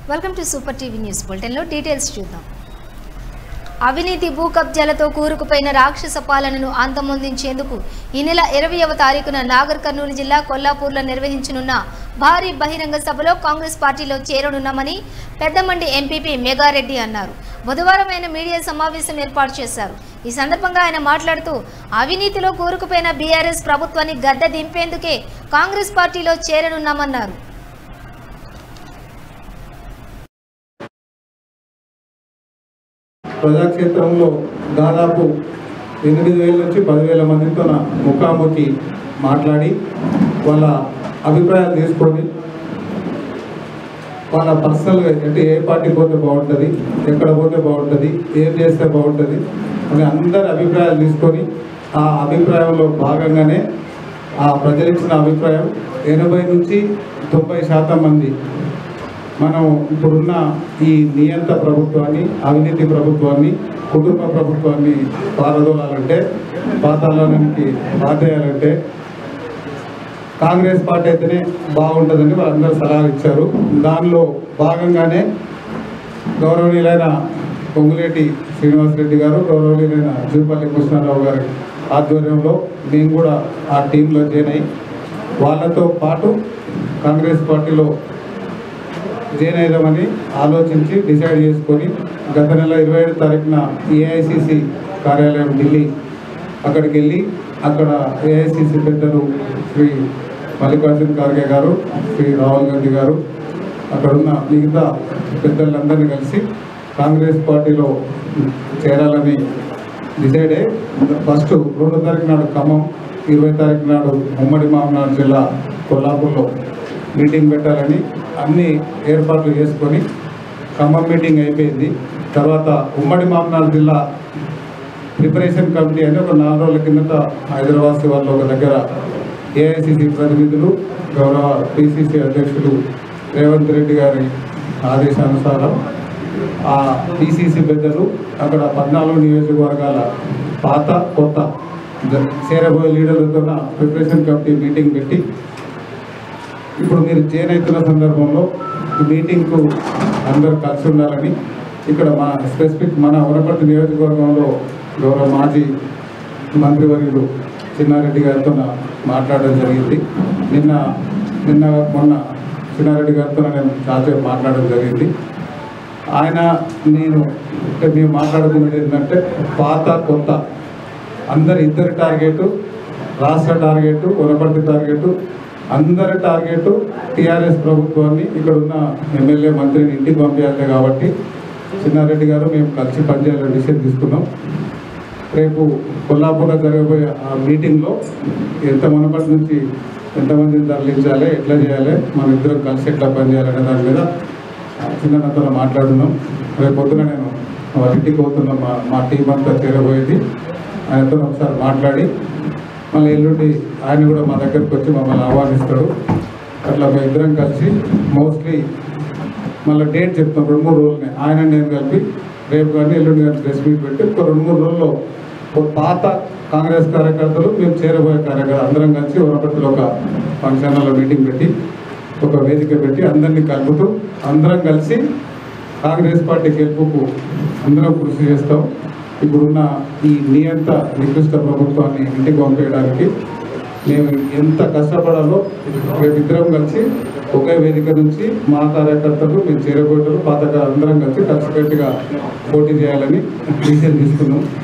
welcome to super TV news బులెటిన్లో details చూద్దాం అవినీతి భూ కబ్జాలతో కూరుకుపోయిన రాక్షస పాలనను అంతమొందించేందుకు ఈ నెల ఇరవైవ తారీఖున నాగర్ కర్నూలు జిల్లా కొల్లాపూర్లో నిర్వహించనున్న భారీ బహిరంగ సభలో కాంగ్రెస్ పార్టీలో చేరనున్నామని పెద్దమండి ఎంపీపీ మెగారెడ్డి అన్నారు బుధవారం ఆయన మీడియా సమావేశం ఏర్పాటు చేశారు ఈ సందర్భంగా ఆయన మాట్లాడుతూ అవినీతిలో కూరుకుపోయిన బీఆర్ఎస్ ప్రభుత్వాన్ని గద్దె దింపేందుకే కాంగ్రెస్ పార్టీలో చేరనున్నామన్నారు ప్రజాక్షేత్రంలో దాదాపు ఎనిమిది వేల నుంచి పదివేల మందితో నా ముఖాముఖి మాట్లాడి వాళ్ళ అభిప్రాయాలు తీసుకొని వాళ్ళ పర్సనల్గా అంటే ఏ పార్టీ పోతే బాగుంటుంది ఎక్కడ పోతే బాగుంటుంది ఏం చేస్తే బాగుంటుంది అని అందరి అభిప్రాయాలు తీసుకొని ఆ అభిప్రాయంలో భాగంగానే ఆ ప్రజలు ఇచ్చిన అభిప్రాయం ఎనభై నుంచి తొంభై శాతం మంది మనం ఇప్పుడున్న ఈ నియంత ప్రభుత్వాన్ని అవినీతి ప్రభుత్వాన్ని కుటుంబ ప్రభుత్వాన్ని పారదోలాలంటే పాతాళానికి బాధేయాలంటే కాంగ్రెస్ పార్టీ అయితేనే బాగుంటుందని వాళ్ళందరూ సలహా ఇచ్చారు దానిలో భాగంగానే గౌరవనీయులైన పొంగులేటి శ్రీనివాసరెడ్డి గారు గౌరవనీయులైన జూపల్లి కృష్ణారావు గారి ఆధ్వర్యంలో మేము కూడా ఆ టీంలో జాయిన్ అయ్యి వాళ్ళతో పాటు కాంగ్రెస్ పార్టీలో జాయిన్ అయిదామని ఆలోచించి డిసైడ్ చేసుకొని గత నెల ఇరవై ఏడు తారీఖున ఏఐసిసి కార్యాలయం ఢిల్లీ అక్కడికి వెళ్ళి అక్కడ ఏఐసిసి పెద్దలు శ్రీ మల్లికార్జున్ ఖార్గే గారు శ్రీ రాహుల్ గాంధీ గారు అక్కడ ఉన్న మిగతా పెద్దలందరినీ కలిసి కాంగ్రెస్ పార్టీలో చేరాలని డిసైడ్ అయ్యి ఫస్ట్ రెండో తారీఖు నాడు ఖమ్మం ఇరవై తారీఖు నాడు ఉమ్మడి మామనాడు జిల్లా కొల్లాపూర్లో మీటింగ్ పెట్టాలని అన్ని ఏర్పాట్లు చేసుకొని ఖమ్మం మీటింగ్ అయిపోయింది తర్వాత ఉమ్మడి మామనాడు జిల్లా ప్రిపరేషన్ కమిటీ అని ఒక నాలుగు రోజుల కిందట హైదరాబాద్ వాళ్ళు ఒక దగ్గర ఏఐసిసి ప్రతినిధులు గౌరవ పిసిసి అధ్యక్షులు రేవంత్ రెడ్డి గారి ఆదేశానుసారం ఆ పిసిసి పెద్దలు అక్కడ పద్నాలుగు నియోజకవర్గాల పాత కొత్త జ- చేరబోయే లీడర్లతో ప్రిపరేషన్ కమిటీ మీటింగ్ పెట్టి ఇప్పుడు మీరు జాయిన్ అవుతున్న సందర్భంలో ఈ మీటింగ్కు అందరూ కలిసి ఉండాలని ఇక్కడ మా స్పెసిఫిక్ మన వనపర్తి నియోజకవర్గంలో గౌరవ మాజీ మంత్రివర్యులు చిన్నారెడ్డి గారితో నా- మాట్లాడడం జరిగింది నిన్న నిన్న మొన్న చిన్నారెడ్డి గారితో నేను చాలా మాట్లాడడం జరిగింది ఆయన నేను అంటే మేము మాట్లాడుకున్నది ఏంటంటే పాత కొత్త అందరి ఇద్దరి టార్గెట్ రాష్ట్ర టార్గెట్ వనపర్తి టార్గెట్ అందరి టార్గెట్ టీఆర్ఎస్ ప్రభుత్వాన్ని ఇక్కడ ఉన్న ఎమ్మెల్యే మంత్రిని ఇంటికి పంపించాలి కాబట్టి చిన్నారెడ్డి గారు మేము కలిసి పనిచేయాలని డిసిషన్ తీసుకున్నాం రేపు కొల్లాపూర్లో జరగబోయే ఆ మీటింగ్లో ఎంత మునపటి నుంచి ఎంతమందిని తరలించాలి ఎట్లా చేయాలి మన ఇద్దరం కలిసి ఎట్లా పనిచేయాలనే దాని మీద చిన్నతో మాట్లాడున్నాం రేపు పొద్దున నేను వాళ్ళ ఇంటికి పోతున్నా మా మా టీం అంతా చేరబోయేది ఆయనతో ఒకసారి మాట్లాడి మళ్ళీ ఎల్లుండి ఆయన కూడా మా దగ్గరికి వచ్చి మమ్మల్ని ఆహ్వానిస్తాడు అట్లా మా ఇద్దరం కలిసి మోస్ట్లీ మళ్ళీ డేట్ చెప్తాం రెండు మూడు రోజులనే ఆయన నేను కలిపి రేపు కానీ ఎల్లుండి కానీ ప్రెస్ మీట్ పెట్టి ఒక రెండు మూడు రోజుల్లో ఒక పాత కాంగ్రెస్ కార్యకర్తలు మేము చేరబోయే కార్యకర్తలు అందరం కలిసి వనపర్తిలో ఒక ఫంక్షన్ హాల్లో మీటింగ్ పెట్టి ఒక వేదిక పెట్టి అందరినీ కలుపుతూ అందరం కలిసి కాంగ్రెస్ పార్టీ గెలుపుకు అందరం కృషి చేస్తాం ఇప్పుడున్న ఈ నియంత నికృష్ట ప్రభుత్వాన్ని ఇంటికి పంపేయడానికి మేము ఎంత కష్టపడాలో రేపిద్దరం కలిసి ఒకే వేదిక నుంచి మా కార్యకర్తలు మేము చేరబోయేటలు పాత అందరం కలిసి కలిసికట్టుగా పోటీ చేయాలని డిసిషన్ తీసుకున్నాం